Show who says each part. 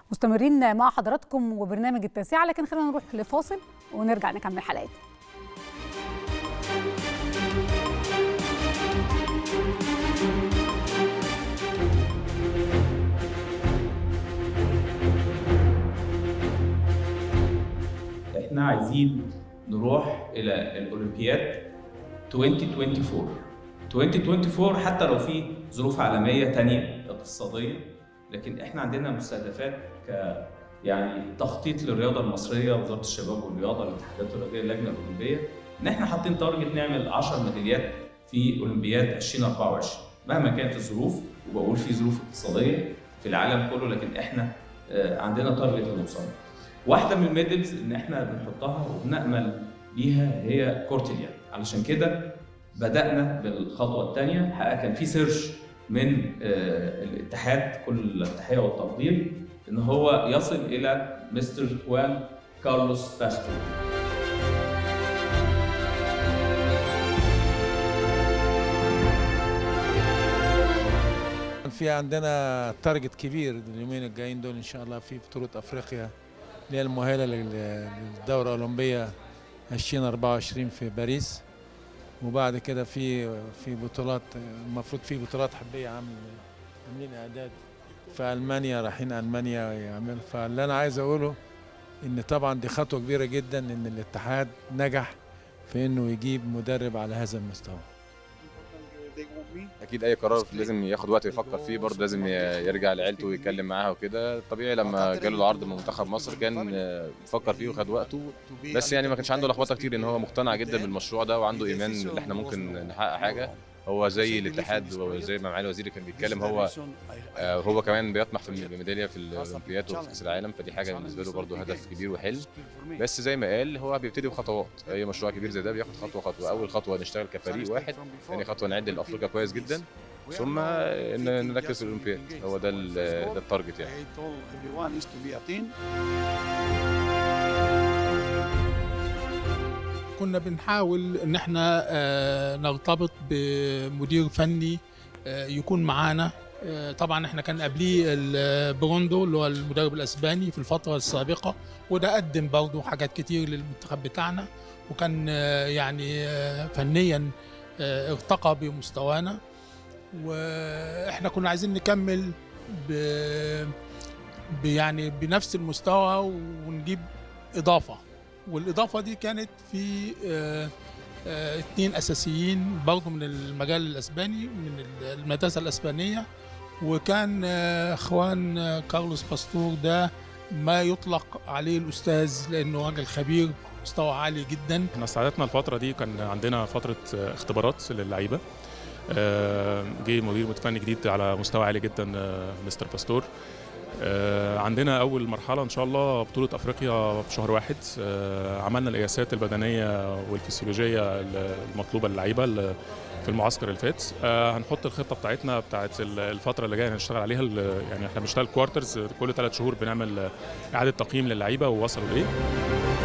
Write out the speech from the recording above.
Speaker 1: مستمرين مع حضراتكم وبرنامج التاسعة لكن خلينا نروح لفاصل ونرجع نكمل حلقتنا
Speaker 2: احنا عايزين نروح الى الاولمبياد 2024 2024 حتى لو في ظروف عالميه تانية اقتصاديه لكن احنا عندنا مستهدفات ك يعني تخطيط للرياضه المصريه وزاره الشباب والرياضه الاتحادات الرياضيه اللجنه الاولمبيه ان احنا حاطين تارجت نعمل 10 ميداليات في اولمبياد 2024 مهما كانت الظروف وبقول في ظروف اقتصاديه في العالم كله لكن احنا آه، عندنا تارجت نوصل واحده من الميدلز ان احنا بنحطها وبنامل بيها هي كره اليد علشان كده بدانا بالخطوه الثانيه حقيقه كان في سيرش من آه، الاتحاد كل التحيه والتقدير ان هو يصل الى مستر خوان كارلوس باستور
Speaker 3: في عندنا تارجت كبير اليومين الجايين دول ان شاء الله في بطوله افريقيا اللي هي المؤهله لل- للدوره الاولمبيه 2024 في باريس وبعد كده في في بطولات المفروض في بطولات حربيه عامل عاملين اعداد في المانيا رايحين المانيا يعملوا فاللي انا عايز اقوله ان طبعا دي خطوه كبيره جدا ان الاتحاد نجح في انه يجيب مدرب على هذا المستوى
Speaker 4: اكيد اي قرار لازم ياخد وقت يفكر فيه برضه لازم ي- يرجع لعيلته ويتكلم معاها وكده طبيعي لما جاله العرض من منتخب مصر كان آه، فكر فيه وخد وقته بس يعني ما كانش عنده لخبطه كتير ان هو مقتنع جدا بالمشروع ده وعنده ايمان ان احنا ممكن نحقق حاجه هو زي الاتحاد وزي ما معالي الوزير كان بيتكلم هو آه، هو كمان بيطمح في الميداليه في الاولمبياد وفي كاس العالم فدي حاجه بالنسبه له برضه هدف كبير وحلم بس زي ما قال هو بيبتدي بخطوات اي مشروع كبير زي ده بياخد خطوه خطوه اول خطوه نشتغل كفريق واحد ثاني خطوه نعد لافريقيا كويس جدا ثم ان نركز في الاولمبياد هو ده ال- ده التارجت يعني
Speaker 5: كنا بنحاول ان احنا آه، نرتبط بمدير فني آه، يكون معانا آه، طبعا احنا كان قبليه ال- بروندو اللي هو المدرب الاسباني في الفتره السابقه وده قدم برضه حاجات كتير للمنتخب بتاعنا وكان آه، يعني آه، فنيا آه، ارتقى بمستوانا واحنا كنا عايزين نكمل ب ب- يعني بنفس المستوى ونجيب اضافه والاضافه دي كانت في آه، آه، اتنين اساسيين برضه من المجال الاسباني من المدرسه الاسبانيه وكان آه، اخوان آه، كارلوس باستور ده ما يطلق عليه الاستاذ لانه راجل خبير مستوى عالي جدا
Speaker 6: احنا ساعدتنا الفترة دي كان عندنا فترة اختبارات للعيبة آه، جه مدير فني جديد على مستوى عالي جدا آه، مستر باستور آه، عندنا أول مرحلة إن شاء الله بطولة أفريقيا في شهر واحد آه، عملنا القياسات البدنية والفسيولوجية المطلوبة للعيبة ال- في المعسكر اللي فات آه، هنحط الخطة بتاعتنا بتاعت ال- الفترة اللي جاية هنشتغل عليها ال- يعني احنا بنشتغل كوارترز كل ثلاث شهور بنعمل إعادة تقييم للعيبة ووصلوا لإيه